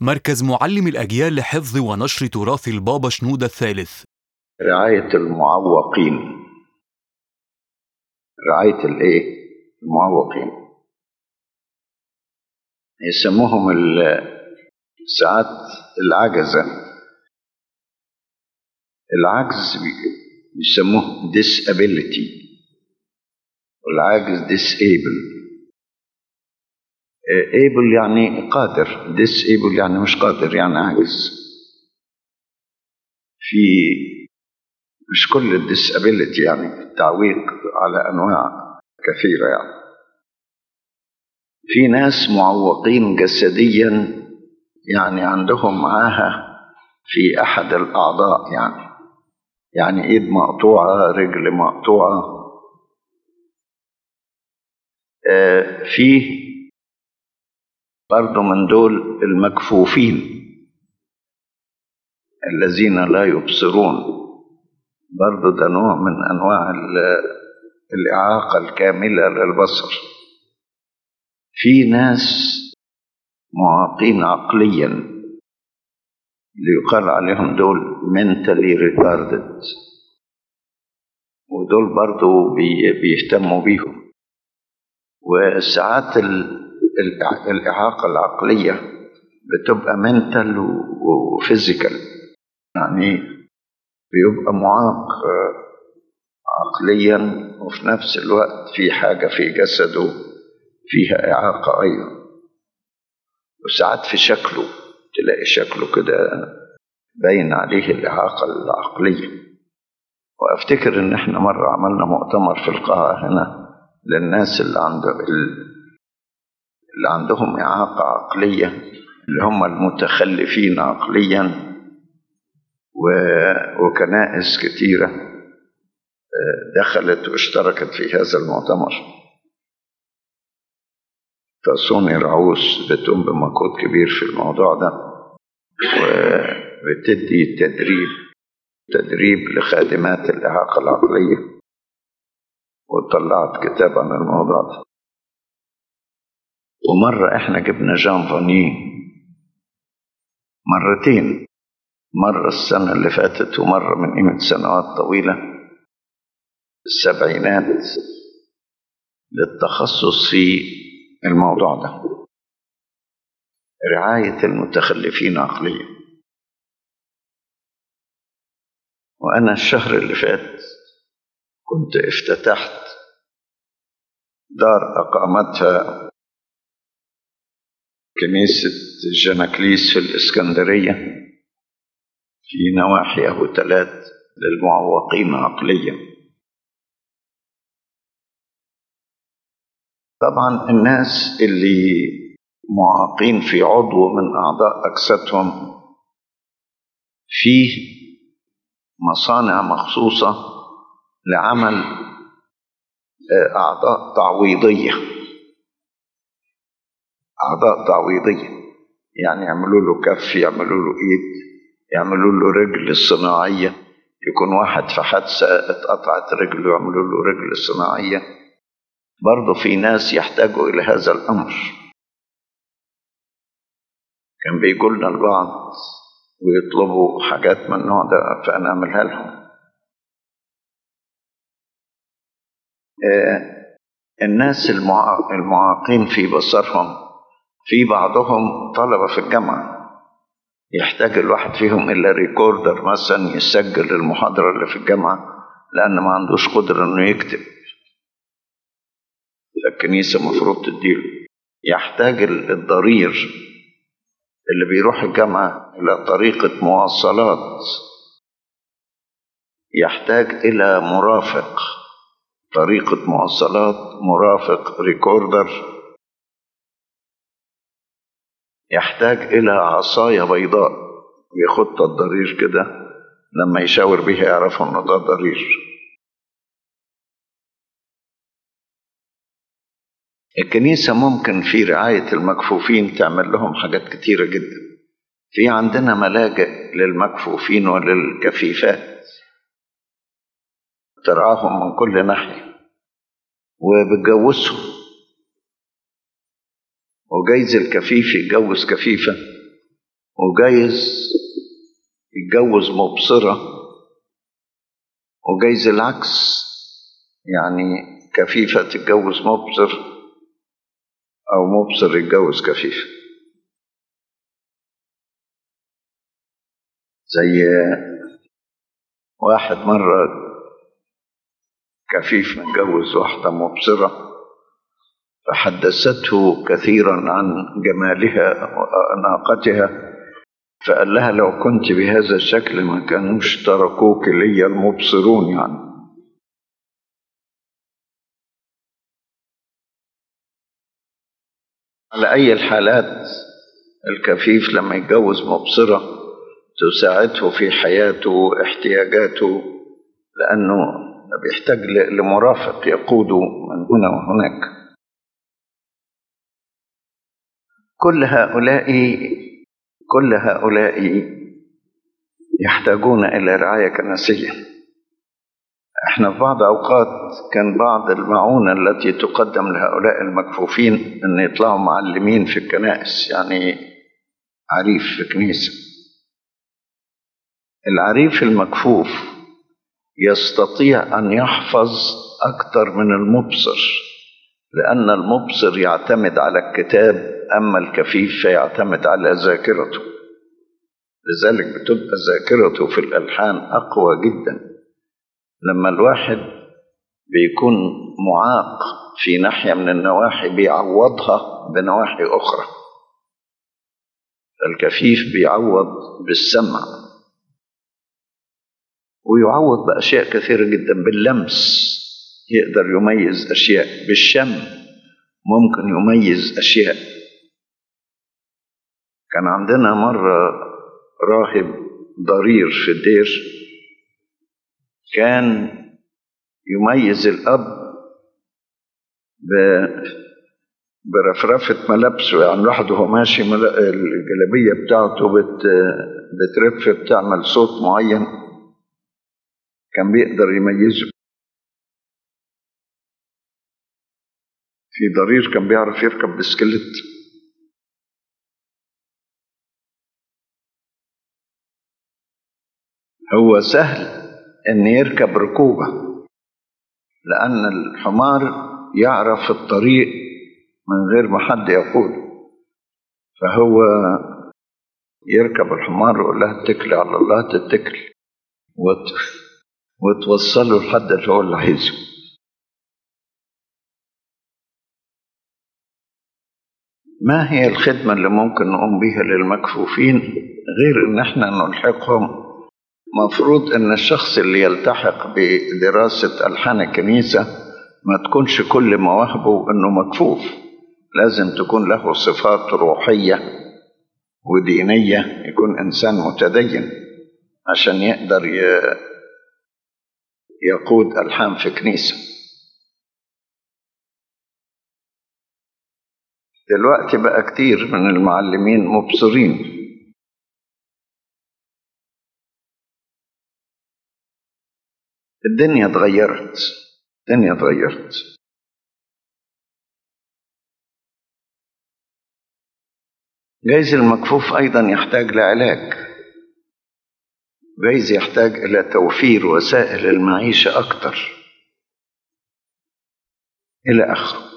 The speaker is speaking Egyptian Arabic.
مركز معلم الأجيال لحفظ ونشر تراث البابا شنودة الثالث رعاية المعوقين رعاية الايه المعوقين يسموهم ال- ساعات العجزة العجز بي- بيسموه disability والعاجز disable آه، able يعني قادر disable يعني مش قادر يعني عاجز في مش كل الديسابيلتي يعني التعويق على انواع كثيره يعني في ناس معوقين جسديا يعني عندهم عاهه في احد الاعضاء يعني يعني ايد مقطوعه رجل مقطوعه آه، في برضه من دول المكفوفين الذين لا يبصرون برضه ده نوع من انواع ال- الاعاقه الكامله للبصر في ناس معاقين عقليا اللي يقال عليهم دول mentally retarded ودول برضو بي- بيهتموا بيهم وساعات ال- الإع- الإعاقة العقلية بتبقى mental وفيزيكال يعني بيبقى معاق آه، عقليا وفي نفس الوقت في حاجة في جسده فيها إعاقة أيضا وساعات في شكله تلاقي شكله كده باين عليه الإعاقة العقلية وأفتكر إن إحنا مرة عملنا مؤتمر في القاعة هنا للناس اللي عنده اللي عندهم إعاقة عقلية اللي هم المتخلفين عقليا و- وكنائس كتيرة آه، دخلت واشتركت في هذا المؤتمر فسوني رعوس بتقوم بمجهود كبير في الموضوع ده وبتدي تدريب تدريب لخادمات الإعاقة العقلية وطلعت كتاب عن الموضوع ده ومرة احنا جبنا جان فاني مرتين مرة السنة اللي فاتت ومرة من قيمة سنوات طويلة السبعينات للتخصص في الموضوع ده رعاية المتخلفين عقليا وأنا الشهر اللي فات كنت افتتحت دار أقامتها كنيسة جناكليس في الإسكندرية في نواحي أبو تلات للمعوقين عقليا طبعا الناس اللي معاقين في عضو من أعضاء أجسادهم فيه مصانع مخصوصة لعمل آه، أعضاء تعويضية أعضاء تعويضية يعني يعملوا له كف يعملوا له إيد يعملوا له رجل صناعية يكون واحد في حادثة اتقطعت رجله يعملوا له رجل صناعية برضه في ناس يحتاجوا إلى هذا الأمر كان بيجوا لنا البعض ويطلبوا حاجات من النوع ده فنعملها لهم آه، الناس المعا- المعاقين في بصرهم في بعضهم طلبة في الجامعة يحتاج الواحد فيهم إلى ريكوردر مثلا يسجل المحاضرة اللي في الجامعة لأن ما عندوش قدرة إنه يكتب الكنيسة مفروض تديله يحتاج ال- الضرير اللي بيروح الجامعة إلى طريقة مواصلات يحتاج إلى مرافق طريقة مواصلات مرافق ريكوردر يحتاج إلى عصاية بيضاء بيخط الضرير كده لما يشاور بيها يعرفوا إنه ده ضرير الكنيسة ممكن في رعاية المكفوفين تعمل لهم حاجات كتيرة جدا في عندنا ملاجئ للمكفوفين وللكفيفات ترعاهم من كل ناحية وبتجوزهم وجايز الكفيف يتجوز كفيفة وجايز يتجوز مبصرة وجايز العكس يعني كفيفة تتجوز مبصر أو مبصر يتجوز كفيفة زي واحد مرة كفيف متجوز واحدة مبصرة فحدثته كثيرا عن جمالها وأناقتها فقال لها لو كنت بهذا الشكل ما كانوش تركوك لي المبصرون يعني على أي الحالات الكفيف لما يتجوز مبصرة تساعده في حياته واحتياجاته لأنه بيحتاج لمرافق يقوده من هنا وهناك كل هؤلاء كل هؤلاء يحتاجون إلى رعاية كنسية احنا في بعض أوقات كان بعض المعونة التي تقدم لهؤلاء المكفوفين أن يطلعوا معلمين في الكنائس يعني عريف في كنيسة العريف المكفوف يستطيع أن يحفظ أكثر من المبصر لأن المبصر يعتمد على الكتاب أما الكفيف فيعتمد على ذاكرته لذلك بتبقى ذاكرته في الألحان أقوى جدا لما الواحد بيكون معاق في ناحية من النواحي بيعوضها بنواحي أخرى الكفيف بيعوض بالسمع ويعوض بأشياء كثيرة جدا باللمس يقدر يميز أشياء بالشم ممكن يميز أشياء كان عندنا مرة راهب ضرير في الدير كان يميز الأب ب برفرفة ملابسه يعني الواحد وهو ماشي الجلابية بتاعته بت بترف بتعمل صوت معين كان بيقدر يميزه في ضرير كان بيعرف يركب بسكلت هو سهل ان يركب ركوبة لان الحمار يعرف الطريق من غير ما حد يقول فهو يركب الحمار ويقول لها اتكلي على الله تتكل وت... وتوصله لحد اللي هو اللي عايزه ما هي الخدمة اللي ممكن نقوم بها للمكفوفين غير ان احنا نلحقهم مفروض ان الشخص اللي يلتحق بدراسة ألحان الكنيسة ما تكونش كل مواهبه انه مكفوف لازم تكون له صفات روحية ودينية يكون إنسان متدين عشان يقدر يقود ألحان في كنيسة دلوقتي بقى كتير من المعلمين مبصرين الدنيا اتغيرت الدنيا اتغيرت جايز المكفوف أيضا يحتاج لعلاج جايز يحتاج إلى توفير وسائل المعيشة أكثر إلى آخره